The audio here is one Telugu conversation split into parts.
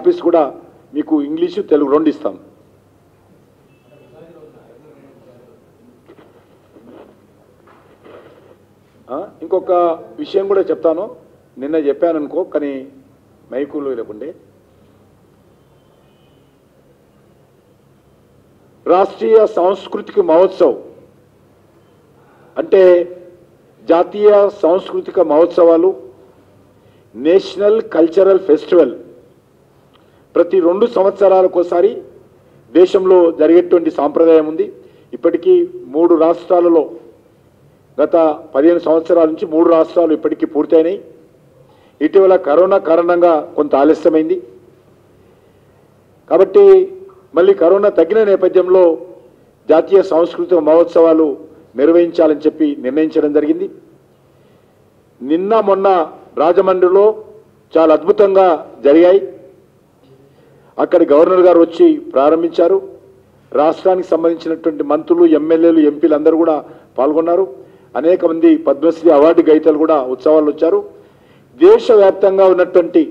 కాపీస్ కూడా మీకు ఇంగ్లీషు తెలుగు రెండు ఇస్తాం ఆ, ఇంకొక విషయం కూడా చెప్తాను నిన్న చెప్పాను అనుకో కానీ మైకులు లేకుండే రాష్ట్రీయ సాంస్కృతిక మహోత్సవ్ అంటే జాతీయ సాంస్కృతిక మహోత్సవాలు నేషనల్ కల్చరల్ ఫెస్టివల్ ప్రతి రెండు సంవత్సరాలకోసారి దేశంలో జరిగేటువంటి సాంప్రదాయం ఉంది ఇప్పటికీ మూడు రాష్ట్రాలలో గత పదిహేను సంవత్సరాల నుంచి మూడు రాష్ట్రాలు ఇప్పటికీ పూర్తయినాయి ఇటీవల కరోనా కారణంగా కొంత ఆలస్యమైంది కాబట్టి మళ్ళీ కరోనా తగ్గిన నేపథ్యంలో జాతీయ సాంస్కృతిక మహోత్సవాలు నిర్వహించాలని చెప్పి నిర్ణయించడం జరిగింది నిన్న మొన్న రాజమండ్రిలో చాలా అద్భుతంగా జరిగాయి అక్కడి గవర్నర్ గారు వచ్చి ప్రారంభించారు రాష్ట్రానికి సంబంధించినటువంటి మంత్రులు ఎమ్మెల్యేలు ఎంపీలు అందరూ కూడా పాల్గొన్నారు అనేక మంది పద్మశ్రీ అవార్డు గైతలు కూడా ఉత్సవాలు వచ్చారు దేశవ్యాప్తంగా ఉన్నటువంటి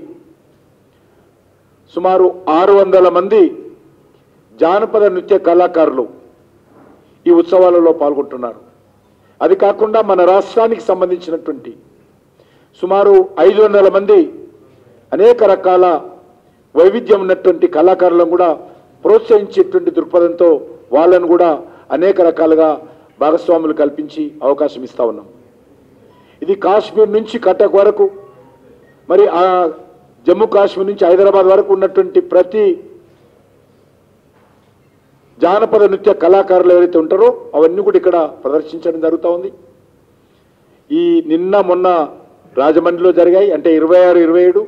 సుమారు ఆరు వందల మంది జానపద నృత్య కళాకారులు ఈ ఉత్సవాలలో పాల్గొంటున్నారు అది కాకుండా మన రాష్ట్రానికి సంబంధించినటువంటి సుమారు ఐదు వందల మంది అనేక రకాల వైవిధ్యం ఉన్నటువంటి కళాకారులను కూడా ప్రోత్సహించేటువంటి దృక్పథంతో వాళ్ళను కూడా అనేక రకాలుగా భాగస్వాములు కల్పించి అవకాశం ఇస్తా ఉన్నాం ఇది కాశ్మీర్ నుంచి కటక్ వరకు మరి ఆ జమ్మూ కాశ్మీర్ నుంచి హైదరాబాద్ వరకు ఉన్నటువంటి ప్రతి జానపద నృత్య కళాకారులు ఎవరైతే ఉంటారో అవన్నీ కూడా ఇక్కడ ప్రదర్శించడం జరుగుతూ ఉంది ఈ నిన్న మొన్న రాజమండ్రిలో జరిగాయి అంటే ఇరవై ఆరు ఇరవై ఏడు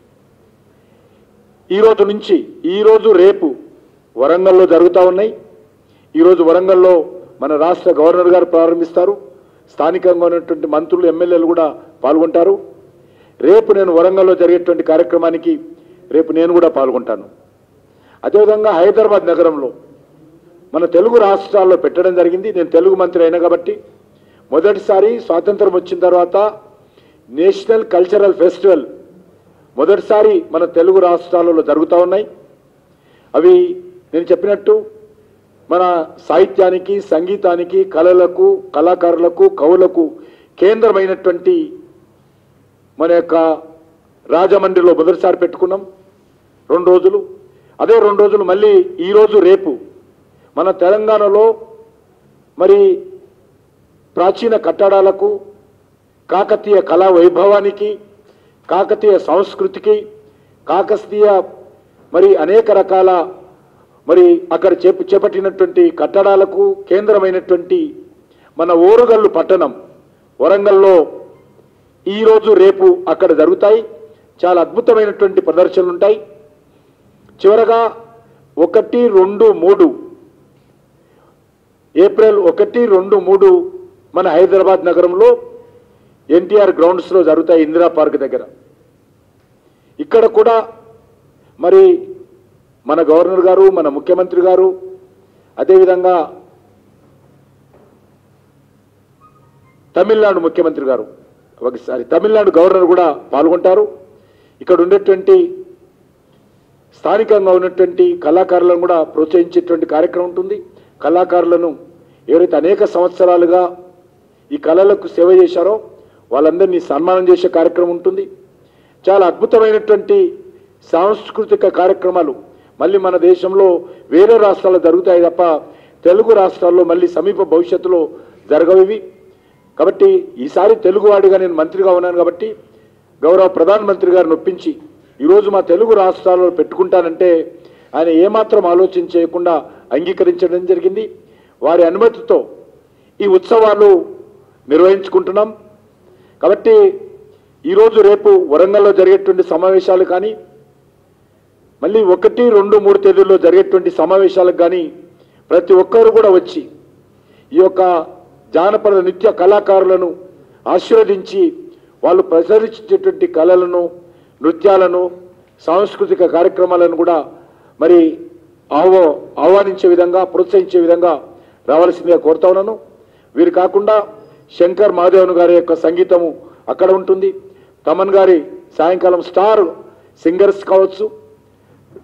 ఈ రోజు నుంచి ఈ రోజు రేపు వరంగల్లో జరుగుతూ ఉన్నాయి ఈరోజు వరంగల్లో మన రాష్ట్ర గవర్నర్ గారు ప్రారంభిస్తారు స్థానికంగా ఉన్నటువంటి మంత్రులు ఎమ్మెల్యేలు కూడా పాల్గొంటారు రేపు నేను వరంగల్లో జరిగేటువంటి కార్యక్రమానికి రేపు నేను కూడా పాల్గొంటాను అదేవిధంగా హైదరాబాద్ నగరంలో మన తెలుగు రాష్ట్రాల్లో పెట్టడం జరిగింది నేను తెలుగు మంత్రి అయినా కాబట్టి మొదటిసారి స్వాతంత్రం వచ్చిన తర్వాత నేషనల్ కల్చరల్ ఫెస్టివల్ మొదటిసారి మన తెలుగు రాష్ట్రాలలో జరుగుతూ ఉన్నాయి అవి నేను చెప్పినట్టు మన సాహిత్యానికి సంగీతానికి కళలకు కళాకారులకు కవులకు కేంద్రమైనటువంటి మన యొక్క రాజమండ్రిలో మొదటిసారి పెట్టుకున్నాం రెండు రోజులు అదే రెండు రోజులు మళ్ళీ ఈరోజు రేపు మన తెలంగాణలో మరి ప్రాచీన కట్టడాలకు కాకతీయ కళా వైభవానికి కాకతీయ సంస్కృతికి కాకతీయ మరి అనేక రకాల మరి అక్కడ చేప చేపట్టినటువంటి కట్టడాలకు కేంద్రమైనటువంటి మన ఓరుగల్లు పట్టణం వరంగల్లో ఈరోజు రేపు అక్కడ జరుగుతాయి చాలా అద్భుతమైనటువంటి ప్రదర్శనలు ఉంటాయి చివరగా ఒకటి రెండు మూడు ఏప్రిల్ ఒకటి రెండు మూడు మన హైదరాబాద్ నగరంలో ఎన్టీఆర్ గ్రౌండ్స్లో జరుగుతాయి ఇందిరా పార్క్ దగ్గర ఇక్కడ కూడా మరి మన గవర్నర్ గారు మన ముఖ్యమంత్రి గారు అదేవిధంగా తమిళనాడు ముఖ్యమంత్రి గారు ఒకసారి తమిళనాడు గవర్నర్ కూడా పాల్గొంటారు ఇక్కడ ఉండేటువంటి స్థానికంగా ఉన్నటువంటి కళాకారులను కూడా ప్రోత్సహించేటువంటి కార్యక్రమం ఉంటుంది కళాకారులను ఎవరైతే అనేక సంవత్సరాలుగా ఈ కళలకు సేవ చేశారో వాళ్ళందరినీ సన్మానం చేసే కార్యక్రమం ఉంటుంది చాలా అద్భుతమైనటువంటి సాంస్కృతిక కార్యక్రమాలు మళ్ళీ మన దేశంలో వేరే రాష్ట్రాల్లో జరుగుతాయి తప్ప తెలుగు రాష్ట్రాల్లో మళ్ళీ సమీప భవిష్యత్తులో జరగవివి కాబట్టి ఈసారి తెలుగువాడిగా నేను మంత్రిగా ఉన్నాను కాబట్టి గౌరవ ప్రధానమంత్రి గారిని ఒప్పించి ఈరోజు మా తెలుగు రాష్ట్రాల్లో పెట్టుకుంటానంటే ఆయన ఏమాత్రం ఆలోచన చేయకుండా అంగీకరించడం జరిగింది వారి అనుమతితో ఈ ఉత్సవాలు నిర్వహించుకుంటున్నాం కాబట్టి ఈరోజు రేపు వరంగల్లో జరిగేటువంటి సమావేశాలు కానీ మళ్ళీ ఒకటి రెండు మూడు తేదీల్లో జరిగేటువంటి సమావేశాలకు కానీ ప్రతి ఒక్కరు కూడా వచ్చి ఈ యొక్క జానపద నృత్య కళాకారులను ఆశీర్వదించి వాళ్ళు ప్రసరించేటువంటి కళలను నృత్యాలను సాంస్కృతిక కార్యక్రమాలను కూడా మరి ఆహ్వా ఆహ్వానించే విధంగా ప్రోత్సహించే విధంగా రావాల్సిందిగా కోరుతా ఉన్నాను వీరు కాకుండా శంకర్ మహాదేవన్ గారి యొక్క సంగీతము అక్కడ ఉంటుంది తమన్ గారి సాయంకాలం స్టార్ సింగర్స్ కావచ్చు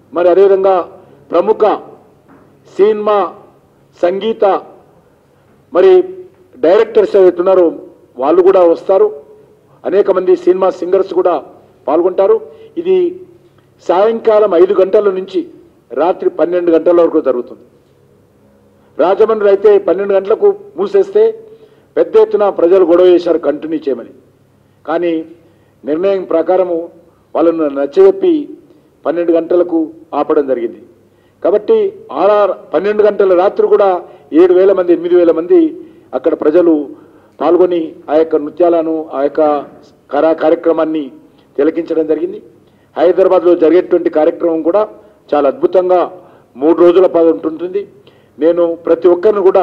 మరి అదేవిధంగా ప్రముఖ సినిమా సంగీత మరి డైరెక్టర్స్ ఎవరైతున్నారో వాళ్ళు కూడా వస్తారు అనేక మంది సినిమా సింగర్స్ కూడా పాల్గొంటారు ఇది సాయంకాలం ఐదు గంటల నుంచి రాత్రి పన్నెండు గంటల వరకు జరుగుతుంది రాజమండ్రి అయితే పన్నెండు గంటలకు మూసేస్తే పెద్ద ఎత్తున ప్రజలు గొడవ చేశారు కంటిన్యూ చేయమని కానీ నిర్ణయం ప్రకారము వాళ్ళను నచ్చజెప్పి పన్నెండు గంటలకు ఆపడం జరిగింది కాబట్టి ఆడ పన్నెండు గంటల రాత్రి కూడా ఏడు వేల మంది ఎనిమిది వేల మంది అక్కడ ప్రజలు పాల్గొని ఆ యొక్క నృత్యాలను ఆ యొక్క కళా కార్యక్రమాన్ని తిలకించడం జరిగింది హైదరాబాద్లో జరిగేటువంటి కార్యక్రమం కూడా చాలా అద్భుతంగా మూడు రోజుల పాటు ఉంటుంటుంది నేను ప్రతి ఒక్కరిని కూడా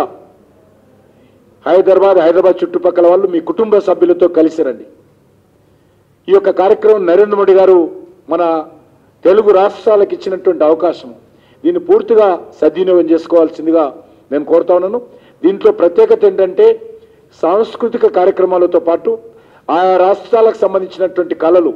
హైదరాబాద్ హైదరాబాద్ చుట్టుపక్కల వాళ్ళు మీ కుటుంబ సభ్యులతో కలిసి రండి ఈ యొక్క కార్యక్రమం నరేంద్ర మోడీ గారు మన తెలుగు రాష్ట్రాలకు ఇచ్చినటువంటి అవకాశం దీన్ని పూర్తిగా సద్వినియోగం చేసుకోవాల్సిందిగా నేను కోరుతా ఉన్నాను దీంట్లో ప్రత్యేకత ఏంటంటే సాంస్కృతిక కార్యక్రమాలతో పాటు ఆయా రాష్ట్రాలకు సంబంధించినటువంటి కళలు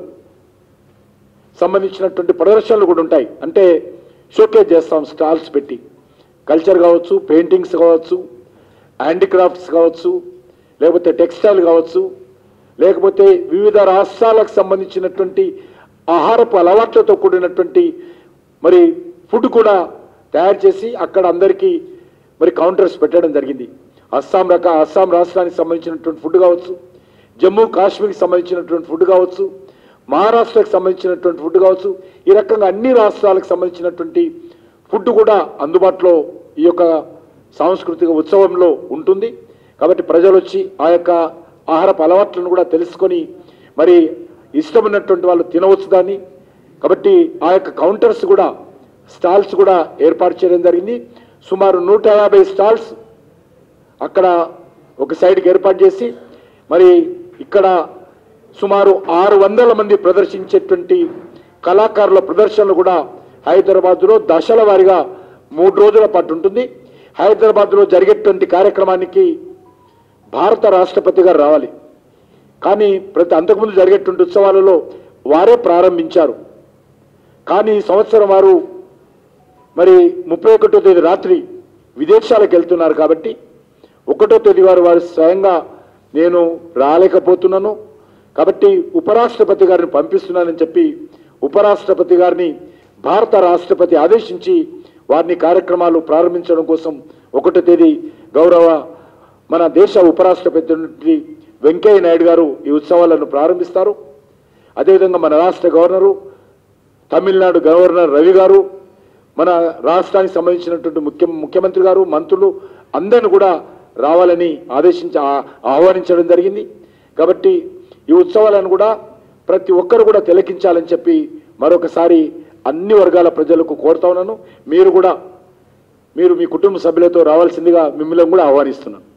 సంబంధించినటువంటి ప్రదర్శనలు కూడా ఉంటాయి అంటే షోకేజ్ చేస్తాం స్టాల్స్ పెట్టి కల్చర్ కావచ్చు పెయింటింగ్స్ కావచ్చు హ్యాండిక్రాఫ్ట్స్ కావచ్చు లేకపోతే టెక్స్టైల్ కావచ్చు లేకపోతే వివిధ రాష్ట్రాలకు సంబంధించినటువంటి ఆహారపు అలవాట్లతో కూడినటువంటి మరి ఫుడ్ కూడా తయారు చేసి అక్కడ అందరికీ మరి కౌంటర్స్ పెట్టడం జరిగింది అస్సాం రక అస్సాం రాష్ట్రానికి సంబంధించినటువంటి ఫుడ్ కావచ్చు జమ్మూ కాశ్మీర్కి సంబంధించినటువంటి ఫుడ్ కావచ్చు మహారాష్ట్రకు సంబంధించినటువంటి ఫుడ్ కావచ్చు ఈ రకంగా అన్ని రాష్ట్రాలకు సంబంధించినటువంటి ఫుడ్ కూడా అందుబాటులో ఈ యొక్క సాంస్కృతిక ఉత్సవంలో ఉంటుంది కాబట్టి ప్రజలు వచ్చి ఆ యొక్క ఆహారపు అలవాట్లను కూడా తెలుసుకొని మరి ఇష్టమైనటువంటి వాళ్ళు తినవచ్చు దాన్ని కాబట్టి ఆ యొక్క కౌంటర్స్ కూడా స్టాల్స్ కూడా ఏర్పాటు చేయడం జరిగింది సుమారు నూట యాభై స్టాల్స్ అక్కడ ఒక సైడ్కి ఏర్పాటు చేసి మరి ఇక్కడ సుమారు ఆరు వందల మంది ప్రదర్శించేటువంటి కళాకారుల ప్రదర్శనలు కూడా హైదరాబాద్లో దశల వారీగా మూడు రోజుల పాటు ఉంటుంది హైదరాబాద్లో జరిగేటువంటి కార్యక్రమానికి భారత రాష్ట్రపతి గారు రావాలి కానీ ప్రతి అంతకుముందు జరిగేటువంటి ఉత్సవాలలో వారే ప్రారంభించారు కానీ ఈ సంవత్సరం వారు మరి ముప్పై ఒకటో తేదీ రాత్రి విదేశాలకు వెళ్తున్నారు కాబట్టి ఒకటో తేదీ వారు వారు స్వయంగా నేను రాలేకపోతున్నాను కాబట్టి ఉపరాష్ట్రపతి గారిని పంపిస్తున్నానని చెప్పి ఉపరాష్ట్రపతి గారిని భారత రాష్ట్రపతి ఆదేశించి వారిని కార్యక్రమాలు ప్రారంభించడం కోసం ఒకటో తేదీ గౌరవ మన దేశ ఉపరాష్ట్రపతి నుండి వెంకయ్య నాయుడు గారు ఈ ఉత్సవాలను ప్రారంభిస్తారు అదేవిధంగా మన రాష్ట్ర గవర్నరు తమిళనాడు గవర్నర్ రవి గారు మన రాష్ట్రానికి సంబంధించినటువంటి ముఖ్య ముఖ్యమంత్రి గారు మంత్రులు అందరిని కూడా రావాలని ఆదేశించి ఆ- ఆహ్వానించడం జరిగింది కాబట్టి ఈ ఉత్సవాలను కూడా ప్రతి ఒక్కరు కూడా తిలకించాలని చెప్పి మరొకసారి అన్ని వర్గాల ప్రజలకు కోరుతా ఉన్నాను మీరు కూడా మీరు మీ కుటుంబ సభ్యులతో రావాల్సిందిగా మిమ్మల్ని కూడా ఆహ్వానిస్తున్నాను